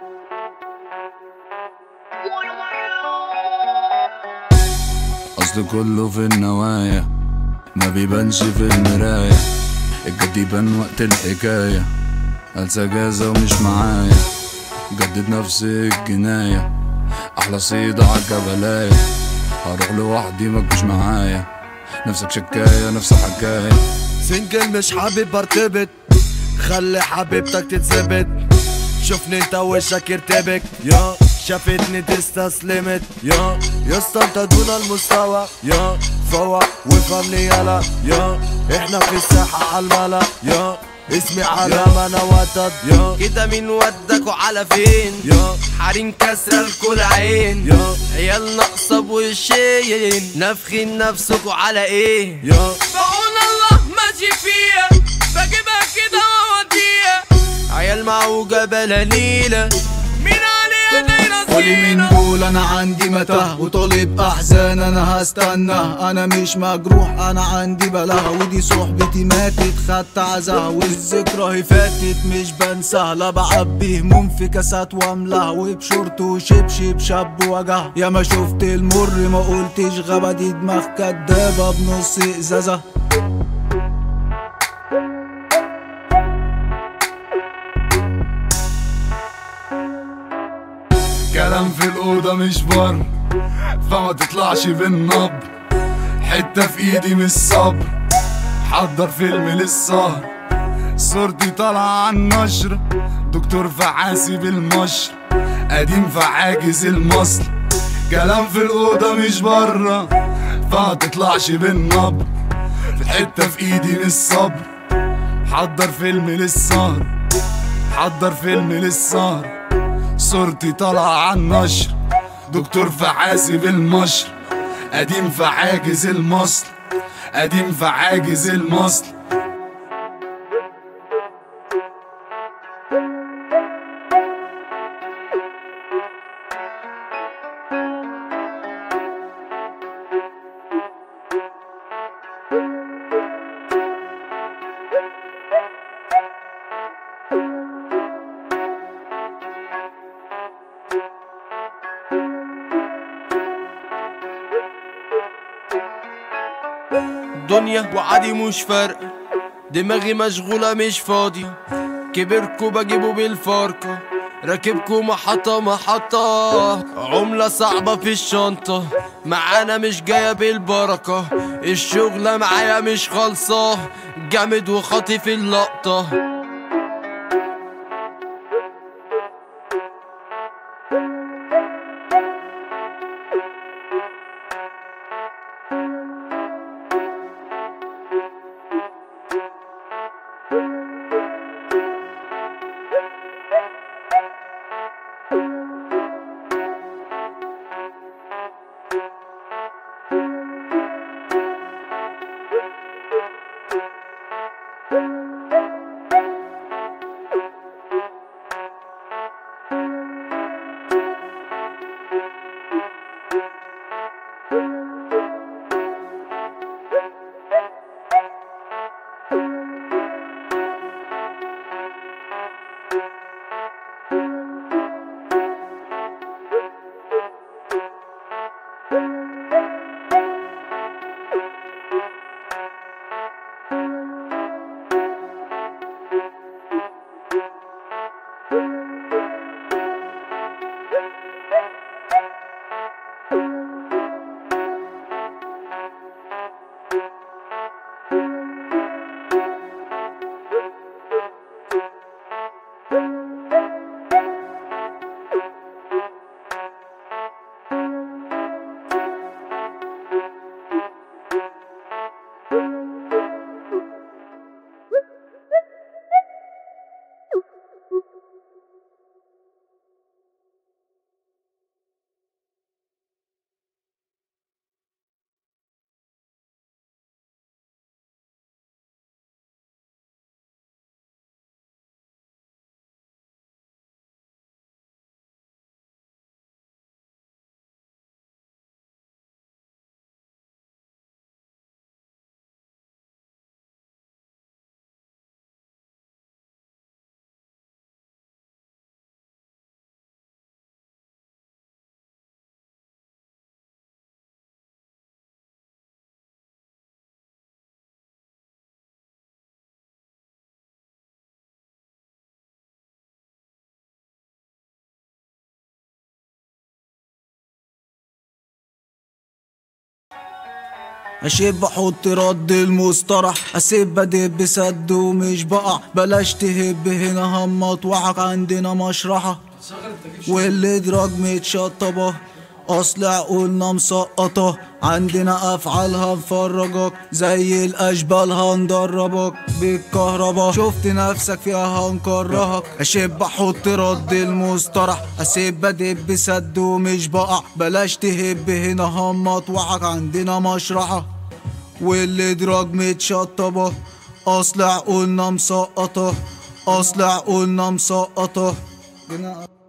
أصل كله في النوايا ما بيبانش في المراية الجد يبان وقت الحكاية أنسى جازة ومش معايا جدد نفس الجناية أحلى صيدة عالجبلاية هروح لوحدي مكوش معايا نفسك شكاية نفس حكاية سنجل مش حابب ارتبط خلي حبيبتك تتثبت شوفني انت وشك يرتبك يا شافتني تستسلمت يا يا اسطى انت دون المستوى يا فوق وفهمني يلا يا احنا في الساحة عالملا يا اسمي على ما انا وتد يا كده مين ودك وعلى فين يا حريم كسرة الكل عين يا عيال ناقصة بوشين نافخين نفسكوا على ايه يا بعون الله ماشي فيها بجيبها كده واوديها عيال معوجة بلاليلة مين عليها دايرة قولي من زينة دول انا عندي متاهة وطالب احزان انا هستنى انا مش مجروح انا عندي بلاها ودي صحبتي ماتت خدت عزاها والذكرى هي فاتت مش بنساها لا بعبي هموم في كاسات واملاها وبشورت وشبشب شاب وجعها يا ما شفت المر ما قلتش غابة دي دماغ كدابة بنص ازازة كلام في الأوضة مش بر فما تطلعش بالنبر حتة في إيدي مش صبر حضر فيلم للسهر صورتي طالعة عن نشر دكتور فعاسي بالمشر قديم فعاجز المصل كلام في الأوضة مش برا فما تطلعش بالنبر في حتة في إيدي مش صبر حضر فيلم للسهر حضر فيلم للسهر صورتي طالعة عن نشر دكتور فعاسي بالمشر قديم فعاجز المصل قديم فعاجز المصل دنيا وعادي مش فرق دماغي مشغولة مش فاضية كبركوا بجيبه بالفاركة راكبكوا محطة محطة عملة صعبة في الشنطة معانا مش جاية بالبركة الشغلة معايا مش خالصة جامد وخاطف اللقطة اشيب بحط رد المصطلح اسيب بدب سد ومش بقع بلاش تهب هنا همط وعك عندنا مشرحة والادراج متشطبة اصل عقولنا مسقطة عندنا افعالها مفرجك زي الاشبال هندربك بالكهرباء شفت نفسك فيها هنكرهك اشب احط رد المصطلح اسيب بدب سد ومش بقع بلاش تهب هنا همط وعك عندنا مشرحة والادراج متشطبة اصل عقولنا مسقطة اصل عقولنا مسقطة